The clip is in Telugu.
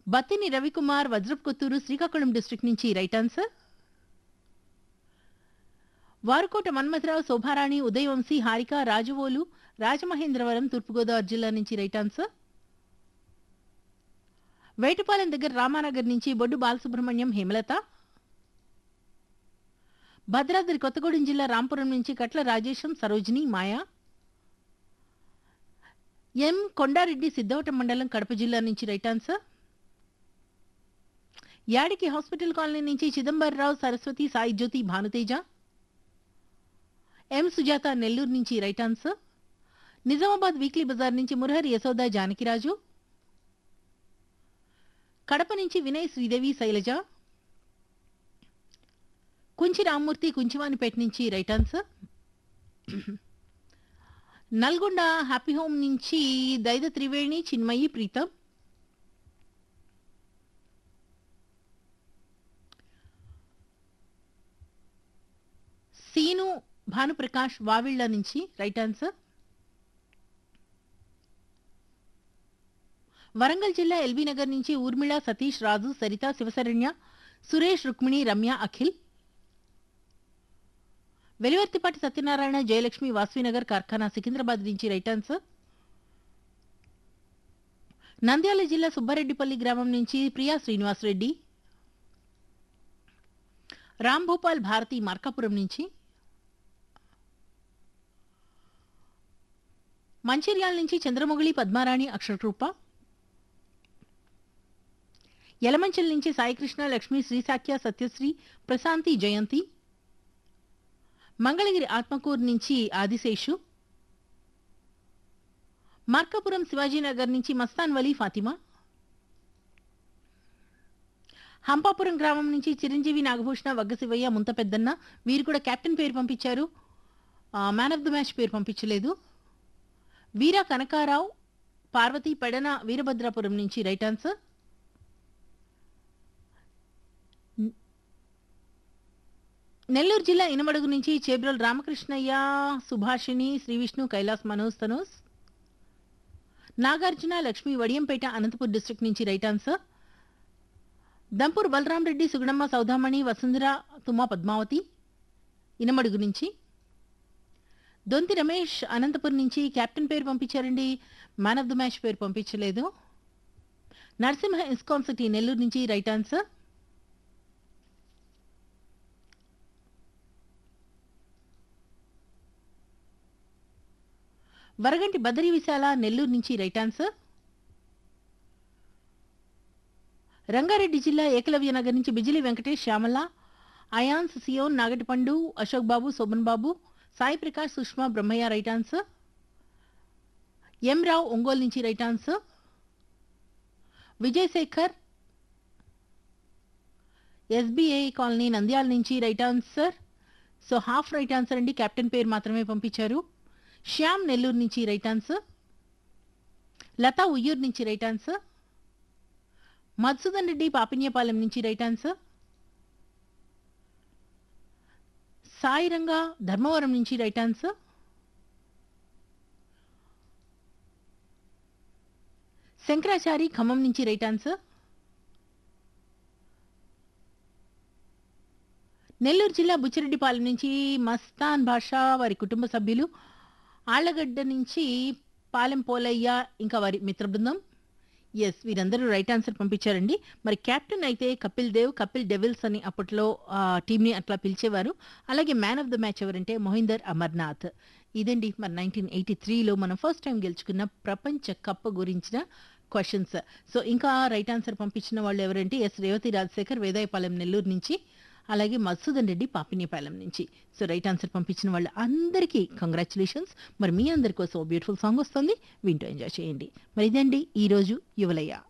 బత్తిని రవికుమార్ వజ్రప్ కొత్తూరు శ్రీకాకుళం డిస్ట్రిక్ట్ నుంచి రైట్ ఆన్సర్ వారుకోట మన్మథరావు శోభారాణి ఉదయవంశీ హారిక రాజవోలు రాజమహేంద్రవరం తూర్పుగోదావరి జిల్లా నుంచి రైట్ ఆన్సర్ వేటపాలెం దగ్గర రామానగర్ నుంచి బొడ్డు బాలసుబ్రహ్మణ్యం హేమలత భద్రాద్రి కొత్తగూడెం జిల్లా రాంపురం నుంచి కట్ల రాజేశం సరోజిని మాయా ఎం కొండారెడ్డి సిద్ధవటం మండలం కడప జిల్లా నుంచి right answer Yadiki hospital colony నుంచి చిదంబరరావు సరస్వతి సాయి జ్యోతి భానుతేజ ఎం సుజాత నెల్లూరు నుంచి రైట్ ఆన్సర్ నిజామాబాద్ వీక్లీ బజార్ నుంచి మురహరి యశోద జానకిరాజు కడప నుంచి వినయ్ శ్రీదేవి శైలజ కుంచి రామ్మూర్తి కుంచివానిపేట నుంచి right answer Nalgonda happy home నుంచి దైద త్రివేణి చిన్మయి ప్రీతం సీను భానుప్రకాష్ వావిళ్ళ నుంచి రైట్ ఆన్సర్ వరంగల్ జిల్లా ఎల్బీ నగర్ నుంచి ఊర్మిళ సతీష్ రాజు సరిత శివశరణ్య సురేష్ రుక్మిణి రమ్య అఖిల్ వెలివర్తిపాటి సత్యనారాయణ జయలక్ష్మి వాస్వినగర్ కార్ఖానా సికింద్రాబాద్ నుంచి రైట్ ఆన్సర్ నంద్యాల జిల్లా సుబ్బారెడ్డిపల్లి గ్రామం నుంచి ప్రియా శ్రీనివాసరెడ్డి రామ్ భూపాల్ భారతి మార్కాపురం నుంచి మంచిర్యాల నుంచి చంద్రమొగిలి పద్మారాణి అక్షరరూప యలమంచల్ నుంచి సాయికృష్ణ లక్ష్మి శ్రీశాఖ్య సత్యశ్రీ ప్రశాంతి జయంతి మంగళగిరి ఆత్మకూరు నుంచి ఆదిశేషు మార్కాపురం శివాజీనగర్ నుంచి మస్తాన్ వలీ ఫాతిమా హంపాపురం గ్రామం నుంచి చిరంజీవి నాగభూషణ వగ్గశివయ్య ముంత పెద్దన్న వీరు కూడా కెప్టెన్ పేరు పంపించారు మ్యాన్ ఆఫ్ ద మ్యాచ్ పేరు పంపించలేదు వీర కనకారావు పార్వతి పెడన వీరభద్రాపురం నుంచి రైట్ ఆన్సర్ నెల్లూరు జిల్లా ఇనమడుగు నుంచి చేబ్రల్ రామకృష్ణయ్య సుభాషిణి శ్రీ విష్ణు కైలాస్ మనోజ్ తనోస్ నాగార్జున లక్ష్మి వడియంపేట అనంతపూర్ డిస్ట్రిక్ట్ నుంచి రైట్ ఆన్సర్ దంపూర్ బలరాం రెడ్డి సుగుణమ్మ సౌదామణి వసుంధర తుమ్మా పద్మావతి ఇనమడుగు నుంచి దొంతి రమేష్ అనంతపురం నుంచి కెప్టెన్ పేరు పంపించారండి మ్యాన్ ఆఫ్ ద మ్యాచ్ పేరు పంపించలేదు నరసింహ ఇస్కాన్ సిటీ నెల్లూరు నుంచి రైట్ ఆన్సర్ వరగంటి బదరి విశాల నెల్లూరు నుంచి రైట్ ఆన్సర్ రంగారెడ్డి జిల్లా ఏకలవ్య నగర్ నుంచి బిజిలి వెంకటేష్ శ్యామల అయాన్స్ సియోన్ Nagatipandu Ashok Babu Shobhan Babu Sai Prakash Sushma Brahmayya right answer M Rao Ongole నుంచి right answer Vijay Shekhar SBI colony Nandyal నుంచి right answer so half right answer అండి కెప్టెన్ పేరు మాత్రమే పంపించారు శ్యామ్ నెల్లూరు నుంచి రైట్ ఆన్సర్ లతా ఉయ్యూరు నుంచి రైట్ ఆన్సర్ మధుసూదన్ రెడ్డి పాపిన్యపాలెం నుంచి రైట్ ఆన్సర్ సాయిరంగా ధర్మవరం నుంచి రైట్ ఆన్సర్ శంకరాచారి ఖమ్మం నుంచి రైట్ ఆన్సర్ నెల్లూరు జిల్లా బుచ్చిరెడ్డిపాలెం నుంచి మస్తాన్ భాషా వారి కుటుంబ సభ్యులు ఆళ్లగడ్డ నుంచి పాలెం పోలయ్య ఇంకా వారి మిత్ర బృందం ఎస్ వీరందరూ రైట్ ఆన్సర్ పంపించారండి మరి కెప్టెన్ అయితే కపిల్ దేవ్ కపిల్ డెవిల్స్ అని అప్పట్లో ఆ టీంని అట్లా పిలిచేవారు అలాగే మ్యాన్ ఆఫ్ ద మ్యాచ్ ఎవరంటే మొహిందర్ అమర్నాథ్ ఇదండి మరి నైన్టీన్ ఎయిటీ త్రీలో మనం ఫస్ట్ టైం గెలుచుకున్న ప్రపంచ కప్ గురించిన క్వశ్చన్స్ సో ఇంకా రైట్ ఆన్సర్ పంపించిన వాళ్ళు ఎవరంటే ఎస్ రేవతి రాజశేఖర్ వేదాయపాలెం నెల్లూరు నుంచి అలాగే మధుసూదన్ రెడ్డి పాపినేపాలెం నుంచి సో రైట్ ఆన్సర్ పంపించిన వాళ్ళు అందరికీ కంగ్రాచులేషన్స్ మరి మీ అందరి కోసం బ్యూటిఫుల్ సాంగ్ వస్తుంది వింటూ ఎంజాయ్ చేయండి మరి ఇదండి ఈరోజు యువలయ్య